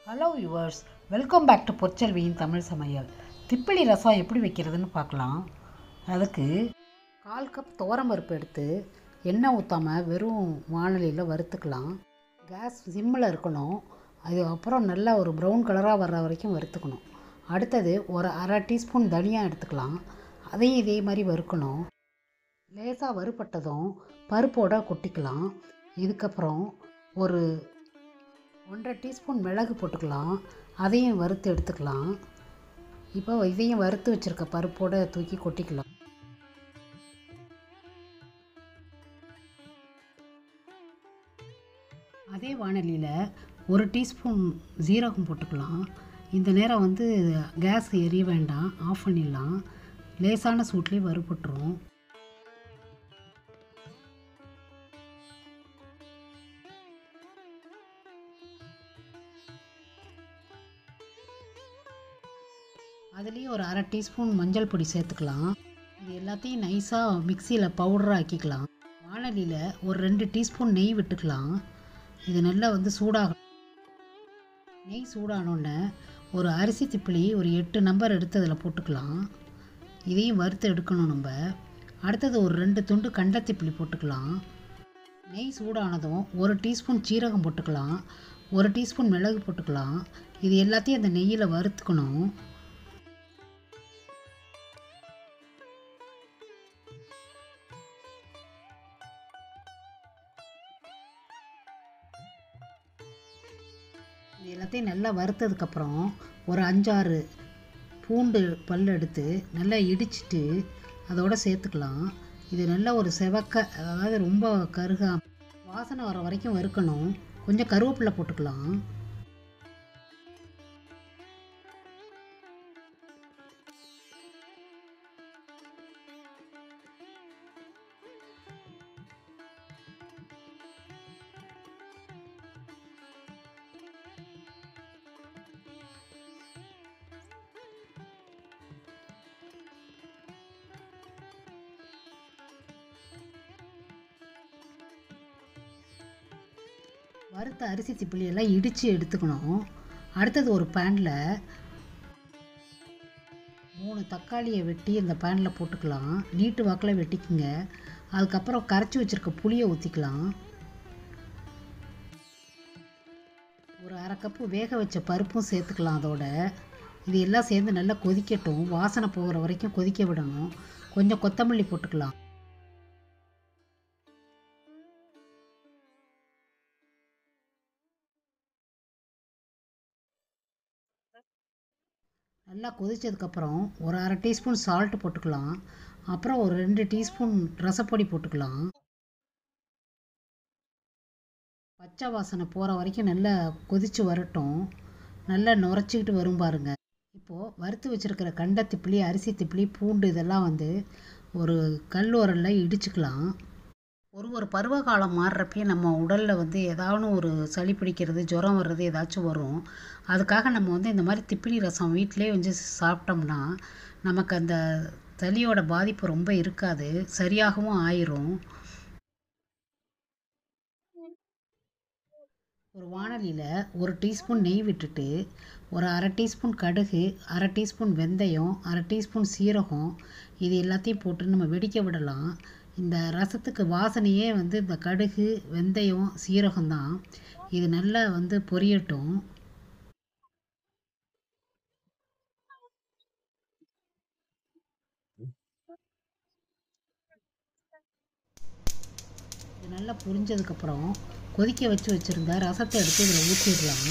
hello yours welcome back to பொற்செல்வியின் தமிழ் சமையல் திப்பிலி ரசம் எப்படி வைக்கிறதுன்னு பார்க்கலாம் அதுக்கு கால் கப் பருப்பு எடுத்து எண்ணெய் ஊற்றாமல் வெறும் வானலியில் வறுத்துக்கலாம் கேஸ் சிம்மில் இருக்கணும் அதுக்கப்புறம் நல்லா ஒரு ப்ரௌன் கலராக வர்ற வரைக்கும் வறுத்துக்கணும் அடுத்தது ஒரு அரை டீஸ்பூன் தனியாக எடுத்துக்கலாம் அதையும் இதே மாதிரி வறுக்கணும் லேசாக வறுபட்டதும் பருப்போட கொட்டிக்கலாம் இதுக்கப்புறம் ஒரு ஒன்றரை டீஸ்பூன் மிளகு போட்டுக்கலாம் அதையும் வறுத்து எடுத்துக்கலாம் இப்போ இதையும் வறுத்து வச்சுருக்க பருப்போடு தூக்கி கொட்டிக்கலாம் அதே வானலியில் ஒரு டீஸ்பூன் ஜீரகம் போட்டுக்கலாம் இந்த நேரம் வந்து கேஸ் எரிய வேண்டாம் ஆஃப் பண்ணிடலாம் லேசான சூட்லேயே வறுபட்டுரும் அதுலேயும் ஒரு அரை டீஸ்பூன் மஞ்சள் பொடி சேர்த்துக்கலாம் இது எல்லாத்தையும் நைஸாக மிக்சியில் பவுடராக ஆக்கிக்கலாம் வானலியில் ஒரு ரெண்டு டீஸ்பூன் நெய் விட்டுக்கலாம் இது நல்லா வந்து சூடாகும் நெய் சூடானோடனே ஒரு அரிசி திப்பிலி ஒரு எட்டு நம்பர் எடுத்து அதில் போட்டுக்கலாம் இதையும் வறுத்து எடுக்கணும் நம்ம அடுத்தது ஒரு ரெண்டு துண்டு கண்டத்திப்பிலி போட்டுக்கலாம் நெய் சூடானதும் ஒரு டீஸ்பூன் சீரகம் போட்டுக்கலாம் ஒரு டீஸ்பூன் மிளகு போட்டுக்கலாம் இது எல்லாத்தையும் அந்த நெய்யில் வறுத்துக்கணும் இது எல்லாத்தையும் நல்லா வறுத்ததுக்கப்புறம் ஒரு அஞ்சாறு பூண்டு பல் எடுத்து நல்லா இடிச்சிட்டு அதோட சேர்த்துக்கலாம் இது நல்லா ஒரு செவக்க அதாவது ரொம்ப கருகா வாசனை வர வரைக்கும் வறுக்கணும் கொஞ்சம் கருவேப்பிலை போட்டுக்கலாம் வறுத்த அரிசி திப்பிலி எல்லாம் இடித்து எடுத்துக்கணும் அடுத்தது ஒரு பேனில் மூணு தக்காளியை வெட்டி இந்த பேனில் போட்டுக்கலாம் நீட்டு வாக்கில் வெட்டிக்குங்க அதுக்கப்புறம் கரைச்சி வச்சுருக்க புளியை ஊற்றிக்கலாம் ஒரு அரை கப்பு வேக வச்ச பருப்பும் சேர்த்துக்கலாம் அதோட இது எல்லாம் சேர்ந்து நல்லா கொதிக்கட்டும் வாசனை போகிற வரைக்கும் கொதிக்க விடணும் கொஞ்சம் கொத்தமல்லி போட்டுக்கலாம் நல்லா கொதித்ததுக்கப்புறம் ஒரு அரை டீஸ்பூன் சால்ட் போட்டுக்கலாம் அப்புறம் ஒரு ரெண்டு டீஸ்பூன் ரசப்பொடி போட்டுக்கலாம் பச்சை வாசனை போகிற வரைக்கும் நல்லா கொதித்து வரட்டும் நல்லா நுரைச்சிக்கிட்டு வரும் பாருங்க இப்போது வறுத்து வச்சுருக்கிற கண்ட திப்பிலி அரிசி திப்பிலி பூண்டு இதெல்லாம் வந்து ஒரு கல் உரலில் இடிச்சுக்கலாம் ஒரு ஒரு பருவ காலம் மாறுறப்பயே நம்ம உடலில் வந்து ஏதாவது ஒரு சளி பிடிக்கிறது ஜுரம் வர்றது ஏதாச்சும் வரும் அதுக்காக நம்ம வந்து இந்த மாதிரி திப்பிலி ரசம் வீட்டிலே வந்து சாப்பிட்டோம்னா நமக்கு அந்த சளியோட பாதிப்பு ரொம்ப இருக்காது சரியாகவும் ஆயிரும் ஒரு வானலியில் ஒரு டீஸ்பூன் நெய் விட்டுட்டு ஒரு அரை டீஸ்பூன் கடுகு அரை டீஸ்பூன் வெந்தயம் அரை டீஸ்பூன் சீரகம் இது எல்லாத்தையும் போட்டு நம்ம வெடிக்க விடலாம் இந்த ரசத்துக்கு வாசனையே வந்து இந்த கடுகு வெந்தயம் சீரகம் தான் இது நல்லா வந்து பொரியட்டும் இது நல்லா பொரிஞ்சதுக்கப்புறம் கொதிக்க வச்சு வச்சுருந்த ரசத்தை எடுத்து இதில் ஊற்றிடலாம்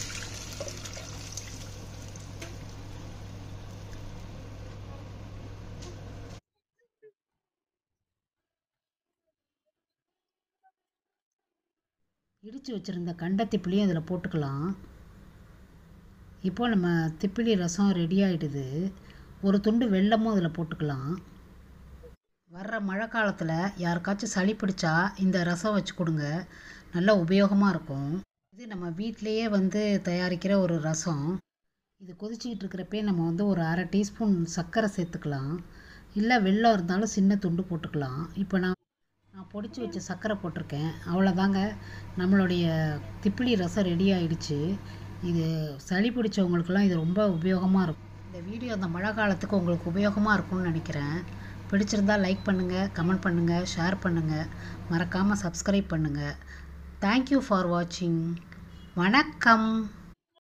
இடித்து வச்சுருந்த கண்ட திப்பிலியும் அதில் போட்டுக்கலாம் இப்போ நம்ம திப்பிலி ரசம் ரெடி ஆகிடுது ஒரு துண்டு வெல்லமும் அதில் போட்டுக்கலாம் வர்ற மழை காலத்தில் யாருக்காச்சும் சளி பிடிச்சா இந்த ரசம் வச்சு கொடுங்க நல்லா உபயோகமாக இருக்கும் இது நம்ம வீட்டிலையே வந்து தயாரிக்கிற ஒரு ரசம் இது கொதிச்சிக்கிட்டு இருக்கிறப்பே நம்ம வந்து ஒரு அரை டீஸ்பூன் சர்க்கரை சேர்த்துக்கலாம் இல்லை வெல்லம் இருந்தாலும் சின்ன துண்டு போட்டுக்கலாம் இப்போ நான் நான் பொடிச்சு வச்ச சர்க்கரை போட்டிருக்கேன் அவ்வளோதாங்க நம்மளுடைய திப்பிலி ரசம் ரெடி ஆயிடுச்சு இது சளி பிடிச்சவங்களுக்கெல்லாம் இது ரொம்ப உபயோகமாக இருக்கும் இந்த வீடியோ அந்த மழை காலத்துக்கு உங்களுக்கு உபயோகமாக இருக்கும்னு நினைக்கிறேன் பிடிச்சிருந்தா லைக் பண்ணுங்கள் கமெண்ட் பண்ணுங்கள் ஷேர் பண்ணுங்கள் மறக்காமல் சப்ஸ்கிரைப் பண்ணுங்கள் தேங்க்யூ ஃபார் வாட்சிங் வணக்கம்